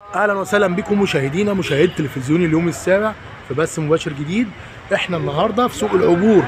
اهلا وسهلا بكم مشاهدينا مشاهدي تلفزيون اليوم السابع في بث مباشر جديد احنا النهارده في سوق العبور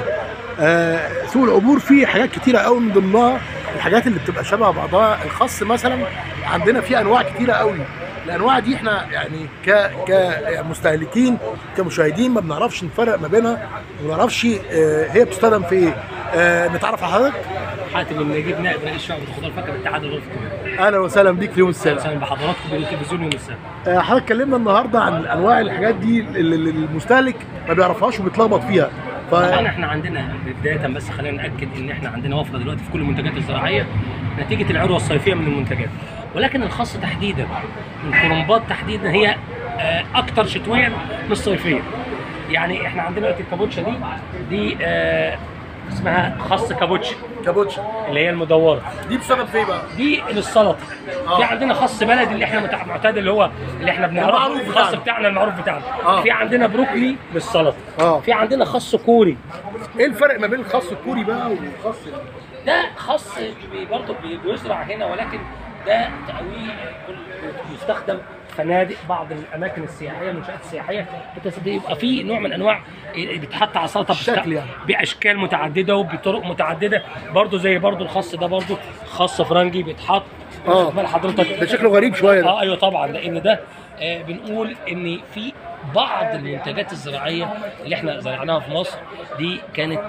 آه سوق العبور فيه حاجات كتيره قوي من ضمنها الحاجات اللي بتبقى شبه بعضها الخاص مثلا عندنا فيه انواع كتيره قوي الانواع دي احنا يعني ك كمستهلكين كمشاهدين ما بنعرفش نفرق ما بينها وما بنعرفش آه هي بتستخدم في ايه آه نتعرف على حضرتك حاتم النجيب نائب رئيس شعبة الخضار فاكهة الاتحاد الافريقي اهلا وسهلا بيك في اليوم السابع اهلا بحضراتكم بالتلفزيون يوم السبت آه، حضرتك اتكلمنا النهارده عن انواع الحاجات دي اللي اللي المستهلك ما بيعرفهاش وبيتلخبط فيها ف طبعا احنا عندنا بدايه بس خلينا ناكد ان احنا عندنا وفره دلوقتي في كل المنتجات الزراعيه نتيجه العروه الصيفيه من المنتجات ولكن الخاص تحديدا من كرنبات تحديدا هي آه، اكتر شتويا من الصيفيه يعني احنا عندنا دلوقتي الكابوتشا دي دي آه، اسمها خاص كابوتشا كابوتشا اللي هي المدوره دي بتستخدم في ايه بقى؟ دي للسلطه آه. في عندنا خاص بلدي اللي احنا متع- معتاد اللي هو اللي احنا بنعرفه المعروف الخاص بتاعنا. بتاعنا المعروف بتاعنا آه. في عندنا بروكلي للسلطه آه. في عندنا خاص كوري ايه الفرق ما بين الخاص الكوري بقى والخاص ده خاص بي- برضه بي- بيزرع هنا ولكن ده تقويه كل يستخدم فنادق بعض الاماكن السياحيه المنشات السياحيه بتس- بيبقى في نوع من انواع بيتحط على السلطه بتاع- الشكل يعني. باشكال متعدده وبطرق متعدده برضه زي برضه الخاص ده برضه خاص فرنجي بيتحط آه. واخد بال حضرتك ده شكله غريب شويه ده اه ايوه طبعا لان ده آه بنقول ان في بعض المنتجات الزراعيه اللي احنا زرعناها في مصر دي كانت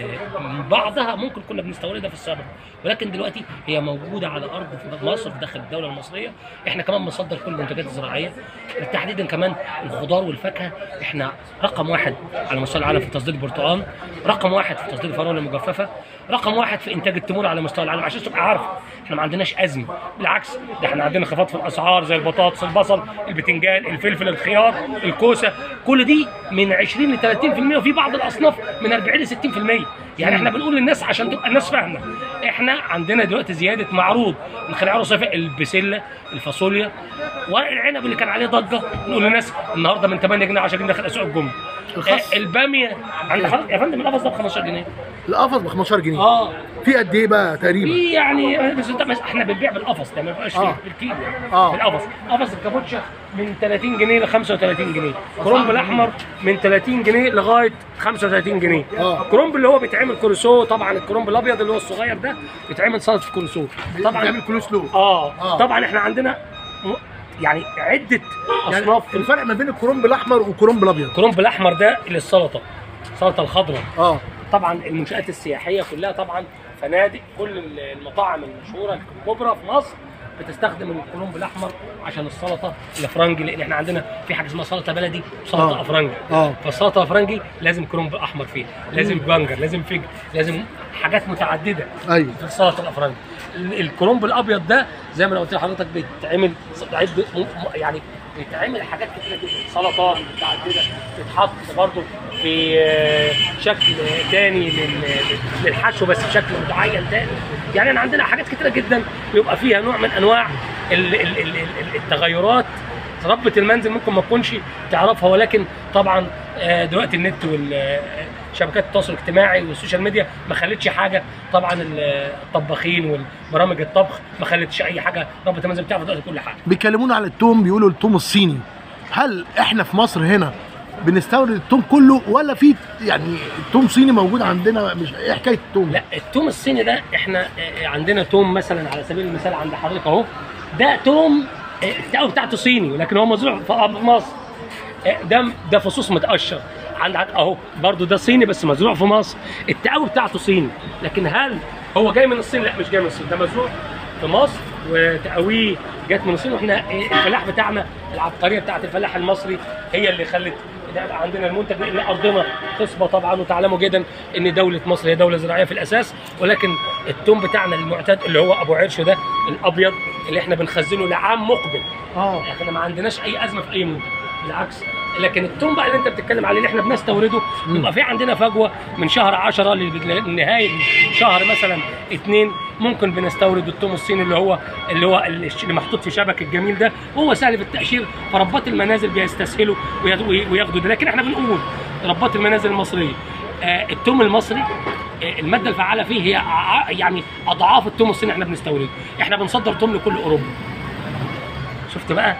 آه بعضها ممكن كنا بنستوردها في السابق ولكن دلوقتي هي موجوده على ارض في مصر في داخل الدوله المصريه احنا كمان بنصدر كل المنتجات الزراعيه تحديدا كمان الخضار والفاكهه احنا رقم واحد على مستوى العالم في تصدير البرتقال رقم واحد في تصدير الفراوله المجففه رقم واحد في انتاج التمور على مستوى العالم عشان تبقى عارف احنا ما عندناش ازمه بالعكس ده احنا عندنا انخفاض في الاسعار زي البطاطس البصل البتنجان الفلفل الخيار الكوسه كل دي من 20 ل 30% وفي بعض الاصناف من 40 ل 60% يعني احنا بنقول للناس عشان تبقى الناس فاهمه احنا عندنا دلوقتي زياده معروض من خلال عروض صيفيه البسله الفاصوليا ورق العنب اللي كان عليه ضجه نقول للناس النهارده من 8 جنيه 10 جنيه داخل اسواق الجمله الخس. آه، الباميه عند حضرتك يا فندم القفص ده ب 15 جنيه القفص ب 15 جنيه اه في قد ايه بقى تقريبا؟ في يعني بس انت بس احنا بنبيع بالقفص ده ما بيبقاش آه. بالكيلو آه. بالقفص قفص الكابوتشا من 30 جنيه ل 35 جنيه كرومب الاحمر من 30 جنيه لغايه 35 جنيه آه. كرومب اللي هو بيتعمل كروسو طبعا الكرومب الابيض اللي هو الصغير ده بيتعمل سلطه كروسو طبعا طبعا كلو سلو اه آه. طبعا احنا عندنا م- يعني عده يعني اصناف في الفرق ما بين الكرنب الاحمر والكرنب الابيض الكرومب الاحمر ده للسلطه السلطه الخضراء اه طبعا المنشات السياحيه كلها طبعا فنادق كل المطاعم المشهوره الكبرى في مصر بتستخدم الكرنب الاحمر عشان السلطه الافرنجي لان احنا عندنا في حاجه اسمها سلطه بلدي وسلطه آه. افرنجي اه فالسلطه الافرنجي لازم كرنب احمر فيها لازم بنجر لازم فجر لازم حاجات متعدده ايوه في السلطه الافرنجي ال- الكرنب الابيض ده زي ما انا قلت لحضرتك بيتعمل عد م- م- يعني بيتعمل حاجات كتيره جدا سلطات متعدده بتتحط برضه في آه، شكل تاني لل- للحشو بس بشكل معين تاني يعني انا عندنا حاجات كتيره جدا بيبقى فيها نوع من انواع ال- ال- ال- ال- التغيرات ربة المنزل ممكن ما تكونش تعرفها ولكن طبعا آه، دلوقتي النت والشبكات التواصل الاجتماعي والسوشيال ميديا ما خلتش حاجه طبعا ال- الطباخين والبرامج الطبخ ما خلتش اي حاجه ربة المنزل بتعرف دلوقتي كل حاجه بيكلمونا على التوم بيقولوا التوم الصيني هل احنا في مصر هنا بنستورد التوم كله ولا في يعني التوم صيني موجود عندنا مش ايه حكايه التوم لا التوم الصيني ده احنا آه، عندنا توم مثلا على سبيل المثال عند حضرتك اهو ده توم آه، التقوى بتاعته صيني ولكن هو مزروع في في مصر آه، ده ده فصوص متقشر عندك اهو برضو ده صيني بس مزروع في مصر التقوى بتاعته صيني لكن هل هو جاي من الصين لا مش جاي من الصين ده مزروع في مصر وتقويه جت من الصين واحنا آه، الفلاح بتاعنا العبقريه بتاعت الفلاح المصري هي اللي خلت ده يبقى عندنا المنتج لان ارضنا خصبه طبعا وتعلموا جدا ان دوله مصر هي دوله زراعيه في الاساس ولكن التوم بتاعنا المعتاد اللي هو ابو عرش ده الابيض اللي احنا بنخزنه لعام مقبل اه احنا ما عندناش اي ازمه في اي منتج بالعكس لكن التوم بقى اللي انت بتتكلم عليه اللي احنا بنستورده بيبقى في عندنا فجوه من شهر 10 لنهايه شهر مثلا اثنين ممكن بنستورد التوم الصيني اللي هو اللي هو اللي محطوط في شبك الجميل ده وهو سهل في التاشير فربات المنازل بيستسهلوا وياخدوا- وياخدوا ده لكن احنا بنقول ربات المنازل المصريه آه، التوم المصري آه، الماده الفعاله فيه هي ع- يعني اضعاف التوم الصيني احنا بنستورده احنا بنصدر توم لكل اوروبا شفت بقى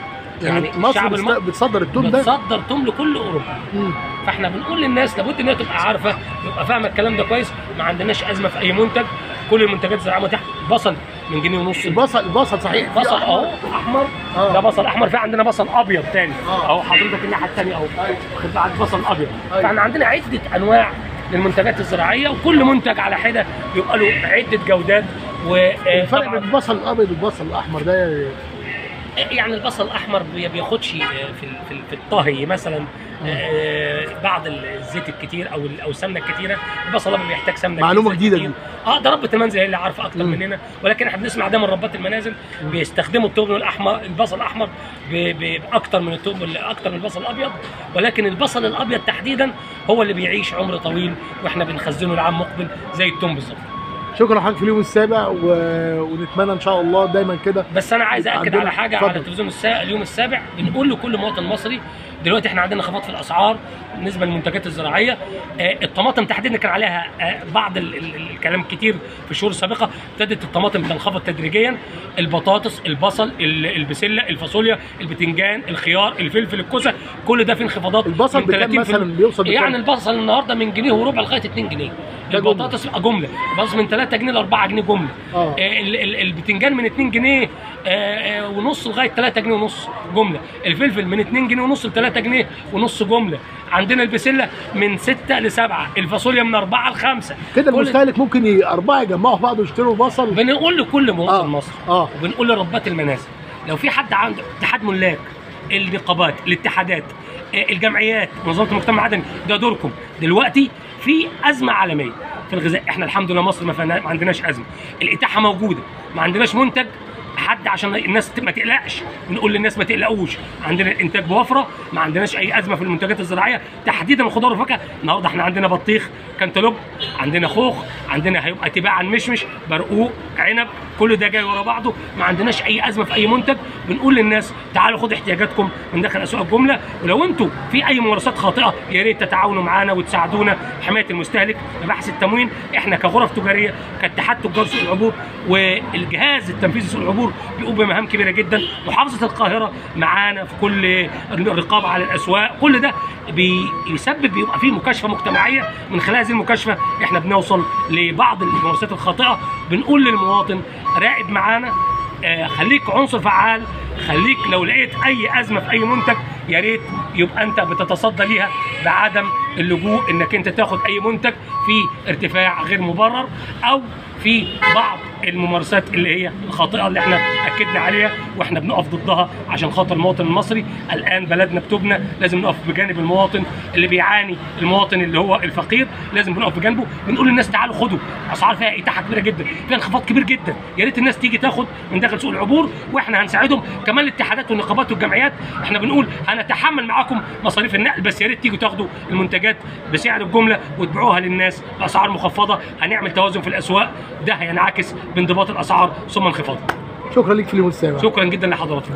يعني, مصر الشعب بتست- المصري بتصدر التوم ده بتصدر توم لكل اوروبا مم. فاحنا بنقول للناس لابد ان هي تبقى عارفه تبقى فاهمه الكلام ده كويس ما عندناش ازمه في اي منتج كل المنتجات الزراعيه متاحه بصل من جنيه ونص البصل البصل صحيح في بصل أحمر. اهو احمر آه. ده بصل احمر في عندنا بصل ابيض تاني آه. اهو حضرتك الناحيه الثانيه اهو خد بالك بصل ابيض أيوة. فاحنا عندنا عده انواع للمنتجات الزراعيه وكل منتج على حده بيبقى له عده جودات و آه، الفرق طبعاً بين البصل الابيض والبصل الاحمر ده يعني البصل الاحمر بي- بياخدش آه، في ال- في ال- في الطهي مثلا آه، بعض الزيت الكتير او ال- او السمنه الكتيره البصل الابيض بيحتاج سمنه معلومة كتير، جديدة كتير. دي. اه ده ربة المنزل هي اللي عارفه اكتر مم. مننا ولكن احنا بنسمع ده من ربات المنازل بيستخدموا التوم الاحمر البصل الاحمر ب- ب- اكتر من التوم اكتر من البصل الابيض ولكن البصل الابيض تحديدا هو اللي بيعيش عمر طويل واحنا بنخزنه لعام مقبل زي التوم بالظبط شكرا لحضرتك في اليوم السابع و... ونتمنى ان شاء الله دايما كده بس انا عايز اكد عندنا- على حاجه اتفضل. على التلفزيون السا... اليوم السابع بنقول لكل مواطن مصري دلوقتي احنا عندنا انخفاض في الاسعار بالنسبه للمنتجات الزراعيه آه الطماطم تحديدا كان عليها آه بعض ال... ال... ال- الكلام كتير في الشهور السابقه ابتدت الطماطم تنخفض تدريجيا البطاطس البصل ال- البسله الفاصوليا البتنجان الخيار الفلفل الكوسه كل ده في انخفاضات البصل من بكام 30% مثلا بيوصل بكام؟ يعني البصل النهارده من جنيه وربع لغايه 2 جنيه ده جملة. البطاطس بقى جمله البطاطس من 3 جنيه ل 4 جنيه جمله آه. آه، ال- ال- البتنجان من 2 جنيه آه، آه، ونص لغايه 3 جنيه ونص جمله الفلفل من 2 جنيه ونص ل 3 جنيه ونص جمله عندنا البسله من 6 ل 7 الفاصوليا من 4 ل 5 كده المستهلك ممكن ي- اربعه يجمعوا في بعض ويشتروا بصل بنقول لكل مواطن آه، مصري آه. وبنقول لربات المنازل لو في حد عنده اتحاد ملاك النقابات الاتحادات آه، الجمعيات منظمه المجتمع المدني ده دوركم دلوقتي في ازمه عالميه في الغذاء احنا الحمد لله مصر ما, فينا- ما عندناش ازمه الاتاحه موجوده ما عندناش منتج حد عشان الناس ما تقلقش بنقول للناس ما تقلقوش عندنا الانتاج بوفره ما عندناش اي ازمه في المنتجات الزراعيه تحديدا الخضار والفاكهه النهارده احنا عندنا بطيخ كانتالوب عندنا خوخ عندنا هيبقى تباعا مشمش برقوق عنب كل ده جاي ورا بعضه ما عندناش اي ازمه في اي منتج بنقول للناس تعالوا خدوا احتياجاتكم من داخل اسواق الجمله ولو انتم في اي ممارسات خاطئه يا ريت تتعاونوا معانا وتساعدونا في حمايه المستهلك مباحث التموين احنا كغرف تجاريه كاتحاد تجار سوق العبور والجهاز التنفيذي سوق العبور بيقوم بمهام كبيره جدا محافظه القاهره معانا في كل الرقابه على الاسواق كل ده بيسبب بيبقى فيه مكاشفه مجتمعيه من خلال هذه المكاشفه احنا بنوصل لبعض الممارسات الخاطئه بنقول للمواطن راقب معانا آه، خليك عنصر فعال خليك لو لقيت اي ازمه في اي منتج يا ريت يبقى انت بتتصدى ليها بعدم اللجوء انك انت تاخد اي منتج في ارتفاع غير مبرر او في بعض الممارسات اللي هي الخاطئه اللي احنا اكدنا عليها واحنا بنقف ضدها عشان خاطر المواطن المصري الان بلدنا بتبنى لازم نقف بجانب المواطن اللي بيعاني المواطن اللي هو الفقير لازم بنقف بجانبه بنقول للناس تعالوا خدوا اسعار فيها اتاحه كبيره جدا فيها انخفاض كبير جدا يا ريت الناس تيجي تاخد من داخل سوق العبور واحنا هنساعدهم كمان الاتحادات والنقابات والجمعيات احنا بنقول هنتحمل معاكم مصاريف النقل بس يا ريت تيجوا تاخدوا المنتجات بسعر الجمله وتبيعوها للناس باسعار مخفضه هنعمل توازن في الاسواق ده هينعكس بانضباط الاسعار ثم انخفاضها شكرا ليك في اليوم السابع شكرا جدا لحضراتكم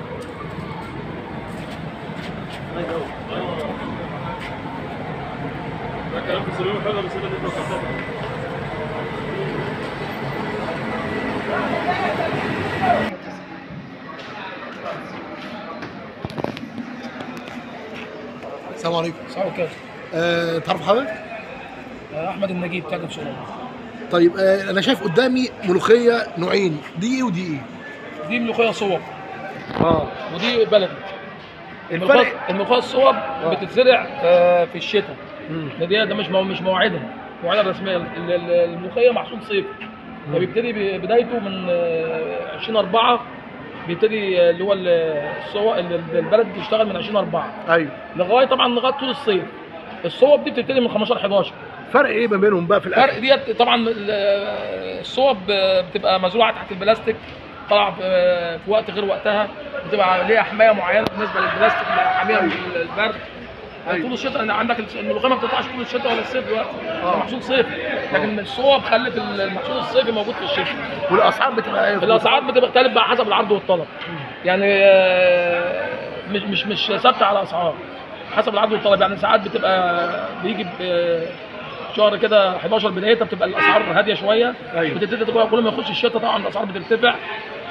السلام عليكم صعب كده أه تعرف حضرتك؟ احمد النجيب تاجر شغل طيب أه انا شايف قدامي ملوخيه نوعين دي ايه ودي ايه؟ دي ملوخيه صوب اه ودي بلدي الفرق الملوخيه الملوخيه الصوب بتتزرع آه، في الشتاء مم. ده دي ده مش مو- مش موعدها موعدها الرسميه ال- ال- الملوخيه محصول صيف فبيبتدي ب- بدايته من آه، 20 4 بيبتدي آه، اللي هو ال- الصوب ال- ال- البلد بتشتغل من 20 4 ايوه لغايه طبعا لغايه طول الصيف الصوب دي بتبتدي من 15 11 فرق ايه ما بينهم بقى في الفرق الاكل؟ ديت طبعا ال- الصوب بتبقى مزروعه تحت البلاستيك طالعه في في وقت غير وقتها بتبقى ليها حمايه معينه بالنسبه للبلاستيك حاميه من البرد أيوة. طول الشتاء عندك الملوخيه ما بتطلعش طول الشتاء ولا الصيف دلوقتي آه. ده محصول صيفي لكن الصوب خلت المحصول الصيفي موجود في الشتاء والاسعار بتبقى ايه؟ الاسعار بتختلف بقى حسب العرض والطلب يعني آه، مش مش مش ثابته على اسعار حسب العرض والطلب يعني ساعات بتبقى بيجي ب- شهر كده 11 بدايتها بتبقى الاسعار هاديه شويه أيوة. بتبتدي تقول كل ما يخش الشتاء طبعا الاسعار بترتفع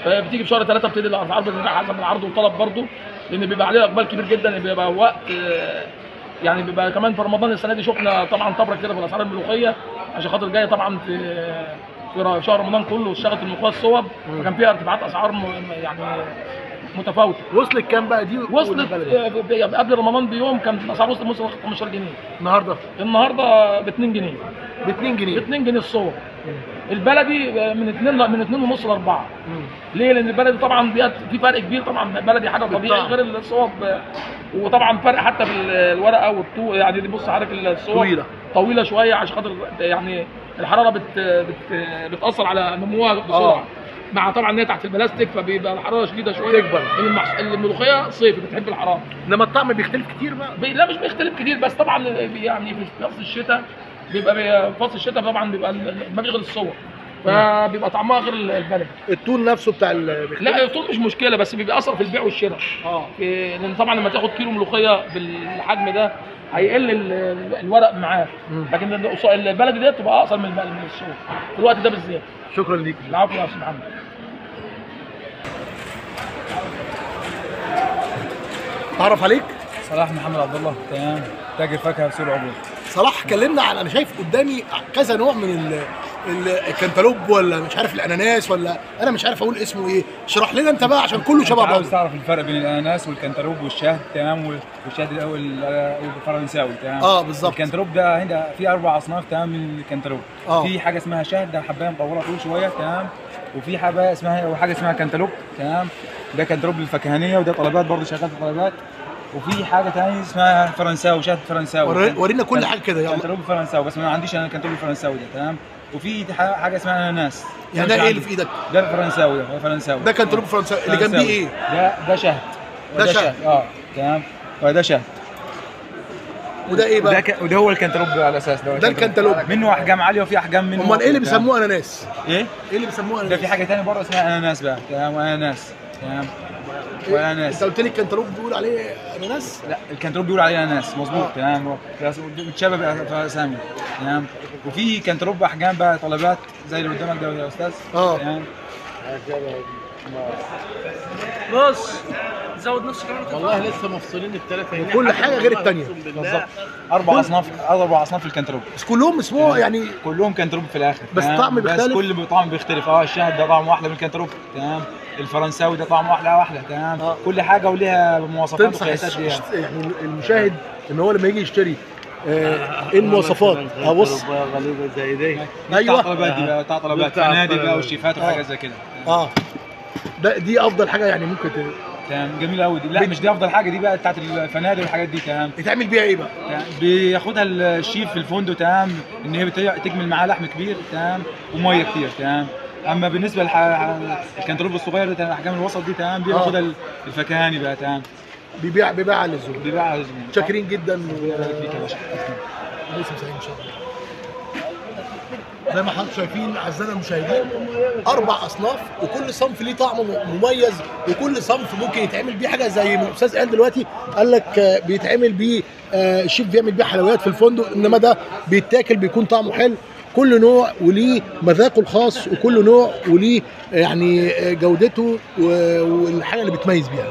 آه، بتيجي في شهر ثلاثه بتبتدي الاسعار بترجع حسب العرض والطلب برضه لان بيبقى عليها اقبال كبير جدا لأن بيبقى وقت آه، يعني بيبقى كمان في رمضان السنه دي شفنا طبعا طبره كده في الاسعار الملوخيه عشان خاطر جايه طبعا في في شهر رمضان كله اشتغلت الملوخيه الصوب فكان فيها ارتفاعات اسعار م- يعني متفاوته وصلت كام بقى دي وصلت والبلدي؟ آه، ب- قبل رمضان بيوم كانت الاسعار وصلت وصلت 15 جنيه النهارده النهارده ب 2 جنيه ب 2 ب جنيه 2 2 جنيه الصور البلدي من 2 من 2 ونص ل 4 ليه؟ لان البلدي طبعا ديت في فرق كبير طبعا البلدي حاجه طبيعي بالطبع. غير الصوب وطبعا فرق حتى في الورقه والطو يعني دي بص حضرتك الصوب طويلة. طويله شويه عشان خاطر يعني الحراره بت بت بتاثر على نموها بسرعه آه. مع طبعا ان هي تحت البلاستيك فبيبقى الحراره شديده شويه تكبر. لأن المحص- الملوخيه صيف بتحب الحراره انما الطعم بيختلف كتير بقى بي- لا مش بيختلف كتير بس طبعا يعني في فصل الشتاء بيبقى بي- في فصل الشتاء طبعا بيبقى ال- ما فيش غير الصور فبيبقى طعمها غير البلد التون نفسه بتاع ال- بيختلف؟ لا الطول مش مشكله بس بيبقى اثر في البيع والشراء اه في- لان طبعا لما تاخد كيلو ملوخيه بالحجم ده هيقل ال- ال- الورق معاه مم. لكن القص- البلدي ديت تبقى اقصر من الب- من السوق في الوقت ده بالذات شكرا ليك العفو يا استاذ محمد تعرف عليك صلاح محمد عبد الله تمام تاجر فاكهه في سوق العبور صلاح كلمنا عن انا شايف قدامي كذا نوع من ال ال- الكنتالوب ولا مش عارف الاناناس ولا انا مش عارف اقول اسمه ايه اشرح لنا انت بقى عشان كله شبه انت عاوز بعض تعرف الفرق بين الاناناس والكنتالوب والشهد تمام وال- والشهد الاول الفرنساوي تمام اه بالظبط الكنتالوب ده هنا في اربع اصناف تمام من الكنتالوب اه. في حاجه اسمها شهد ده حبايه مطوله طول شويه تمام وفي حبايه اسمها وحاجه اسمها كنتالوب تمام ده كنتالوب للفكهانيه وده طلبات برضه شغال في طلبات وفي حاجه ثانيه اسمها فرنساوي شهد فرنساوي وري- ورينا كل حاجه كده يلا كنتالوب فرنساوي بس ما عنديش انا الكنتالوب الفرنساوي ده تمام وفي ح- حاجه اسمها اناناس يعني مش ده ايه اللي عندي. في ايدك ده الفرنساوي ده فرنساوي ده كنتالوب فرنساوي اللي جنبيه ايه ده ده شهد ده وده شهد. اه تمام وده شهد وده ايه وده بقى ك... وده هو الكنتالوب على الاساس ده, هو ده الكنتالوب. منه احجام عاليه وفي احجام منه امال ايه اللي تمام. بيسموه اناناس ايه ايه اللي بيسموه ده اناناس في حاجه ثانيه بره اسمها اناناس بقى تمام واناناس تمام إيه؟ واناناس انت قلت لي الكنتالوب بيقول عليه اناناس لا الكنتالوب بيقول عليه اناناس مظبوط آه. تمام هو متشابه بقى في اسامي تمام وفي كنتالوب احجام بقى طلبات زي اللي قدامك ده يا استاذ اه. تمام بص زود نص كمان والله لسه مفصولين الثلاثه هنا وكل حاجة غير التانية. بالظبط اربع اصناف اربع اصناف الكنتالوب بس كلهم اسمه يعني كلهم كنتالوب في الاخر بس تمام؟ طعم بيختلف؟ بس كل طعم بيختلف اه الشهد ده طعمه احلى من الكنتالوب تمام الفرنساوي ده طعمه احلى واحلى تمام آه. كل حاجه وليها مواصفات تنصح وقياسات الش- ليها يعني المشاهد ان هو لما يجي يشتري آه، ايه المواصفات ابص غليظه زي دي أيوة. بتاع طلبات دي بقى بتاع طلبات بتاع فنادق بقى طلبات. والشيفات آه. وحاجات زي كده اه ده دي افضل حاجه يعني ممكن ت- تمام جميل قوي دي لا بت- مش دي افضل حاجه دي بقى بتاعت الفنادق والحاجات دي تمام يتعمل بيها ايه بقى تمام. بياخدها الشيف في الفندق تمام ان هي بت- تكمل معاه لحم كبير تمام وميه كتير تمام اما بالنسبه للكنتالوب الصغير ده تمام، الاحجام الوسط دي تمام دي آه. بياخدها الفكهاني بقى تمام بيبيع بيبيع على الزبون بيبيعها على الزبون شاكرين جدا ربنا يبارك فيك يا باشا موسم سعيد ان شاء الله زي ما حضرتك شايفين اعزائنا المشاهدين اربع اصناف وكل صنف ليه طعم مميز وكل صنف ممكن يتعمل بيه حاجه زي ما الاستاذ قال دلوقتي قال لك آه، بيتعمل بيه آه، الشيف بيعمل بيه حلويات في الفندق انما ده بيتاكل بيكون طعمه حلو كل نوع وليه مذاقه الخاص وكل نوع وليه آه، يعني آه، جودته و- والحاجه اللي بتميز بيها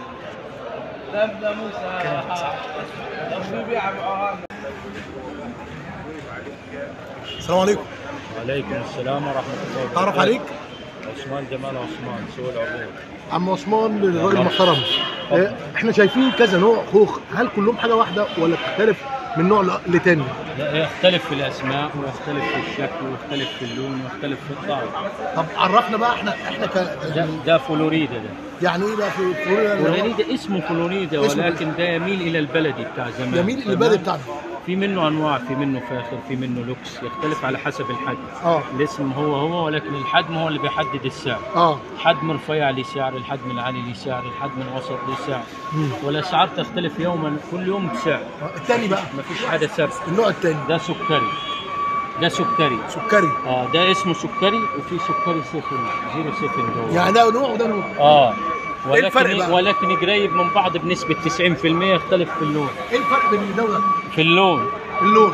السلام عليكم وعليكم السلام ورحمه الله وبركاته تعرف عليك عثمان جمال عثمان سوق العبور عم عثمان الراجل المحترم آه، احنا شايفين كذا نوع خوخ هل كلهم حاجه واحده ولا بتختلف من نوع ل- لتاني لا يختلف في الاسماء ويختلف في الشكل ويختلف في اللون ويختلف في الطعم طب عرفنا بقى احنا احنا ك ده, يعني, ده فلوريدا ده يعني ايه بقى في فلوريدا اللي هو فلوريدا اسمه فلوريدا اسمه ولكن ده يميل الى البلدي بتاع زمان جميل تمام؟ البلد بتاعنا في منه انواع في منه فاخر في منه لوكس يختلف على حسب الحجم اه الاسم هو هو ولكن الحجم هو اللي بيحدد السعر اه الحجم الرفيع له سعر الحجم العالي له سعر الحجم الوسط له سعر مم. والاسعار تختلف يوما كل يوم بسعر آه، التاني بقى ما فيش حاجه ثابته النوع التاني ده سكري ده سكري سكري اه ده اسمه سكري وفي سكري صفر زيرو صفر ده يعني ده نوع وده نوع اه إيه الفرق ولكن بقى؟ ولكن قريب من بعض بنسبه 90% يختلف في اللون ايه الفرق بين ده وده في اللون اللون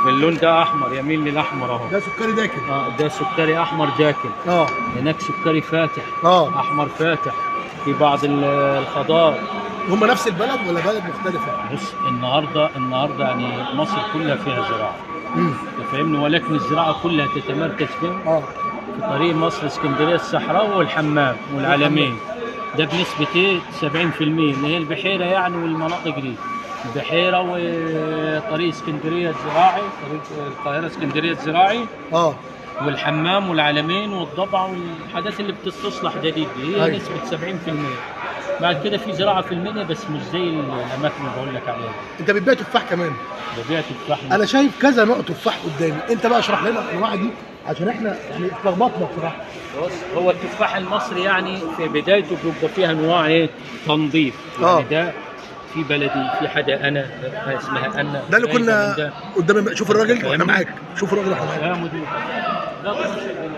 في اللون ده احمر يميل للاحمر اهو ده سكري داكن اه ده سكري احمر جاكل اه هناك سكري فاتح اه احمر فاتح في بعض ال- الخضار هم نفس البلد ولا بلد مختلفه؟ بص النهارده النهارده يعني مصر كلها فيها زراعه امم أنت فاهمني ولكن الزراعه كلها تتمركز فين؟ اه في طريق مصر اسكندريه الصحراء والحمام والعلمين ده بنسبة ايه 70% اللي هي البحيرة يعني والمناطق دي البحيرة وطريق اسكندرية الزراعي طريق القاهرة اسكندرية الزراعي اه والحمام والعلمين والضبع والحاجات اللي بتستصلح جديد دي هي أيوة. نسبة 70% بعد كده في زراعة في المنيا بس مش زي الأماكن اللي بقول لك عليها انت بتبيع تفاح كمان ببيع تفاح انا شايف كذا نوع تفاح قدامي انت بقى اشرح لنا الانواع دي عشان احنا يعني اتلخبطنا بصراحه بص هو التفاح المصري يعني في بدايته بيبقى فيه انواع ايه تنظيف يعني آه. ده في بلدي في حدا انا اسمها انا ده اللي جايبة كنا من ده. قدام شوف الراجل واحنا فاهمني؟ معاك شوف الراجل واحنا معاك يا مدير لا تخش الدنيا.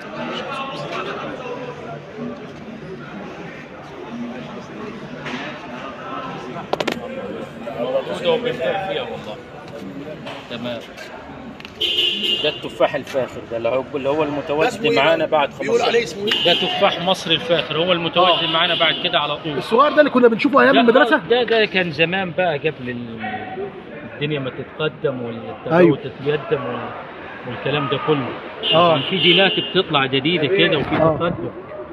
موجودة وبنبيع فيها والله تمام ده التفاح الفاخر ده اللي هو اللي هو المتواجد معانا بعد 15 بيقول عليه اسمه ايه؟ ده تفاح مصري الفاخر هو المتواجد معانا بعد كده على طول الصغير ده اللي كنا بنشوفه ايام لا، المدرسه ده ده كان زمان بقى قبل ال- الدنيا ما تتقدم والتفاوت أيوة. تتقدم وال- والكلام ده كله آه. كان في جينات بتطلع جديده كده وفي آه. تقدم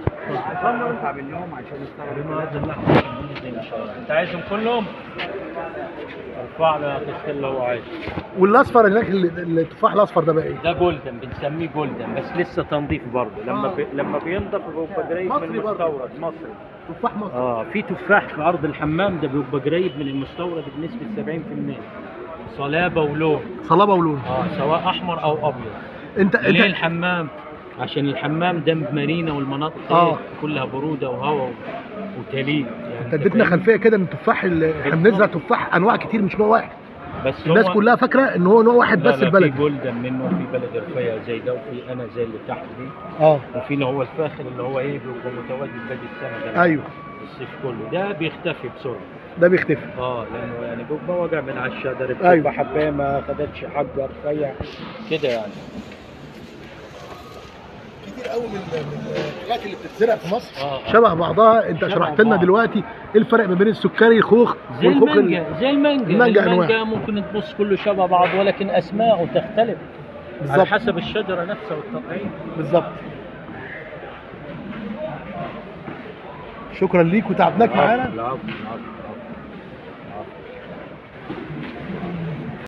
انت عايزهم كلهم؟ ارفع له يا أخي اللي هو عايزه والاصفر هناك ال- التفاح الاصفر ده بقى ايه؟ ده جولدن بنسميه جولدن بس لسه تنظيف برضه لما بي... لما بينضف بيبقى قريب مصري من برضه. المستورد مصري تفاح مصر اه في تفاح في ارض الحمام ده بيبقى قريب من المستورد بنسبه 70% صلابه ولون صلابه ولون اه سواء احمر او ابيض انت ليه انت الحمام عشان الحمام ده مارينا والمناطق آه. آه. كلها بروده وهواء وتليل يعني انت اديتنا فاهم؟ خلفيه كده ان التفاح اللي احنا بنزرع تفاح انواع كتير مش نوع واحد بس الناس هو- كلها فاكره ان هو نوع واحد لا بس لا البلد في جولدن منه وفي بلد رفيع زي ده وفي انا زي اللي تحت دي اه وفي اللي هو الفاخر اللي هو ايه بيبقى متواجد باقي السنه ده ايوه الصيف كله ده بيختفي بسرعه ده بيختفي اه لانه يعني بيبقى وجع من على الشجر بتبقى أيوة. حبايه ما خدتش حجر رفيع كده يعني كتير قوي من من الحاجات اللي بتتزرع في مصر اه شبه بعضها انت شبه شرحت لنا بعض. دلوقتي ايه الفرق ما بين السكري الخوخ زي والخوخ ال- المانجا زي المانجا المانجا المانجا أنواع. ممكن تبص كله شبه بعض ولكن اسماءه تختلف على بالظبط حسب الشجره نفسها والتطعيم بالظبط شكرا ليك وتعبناك معانا العفو العفو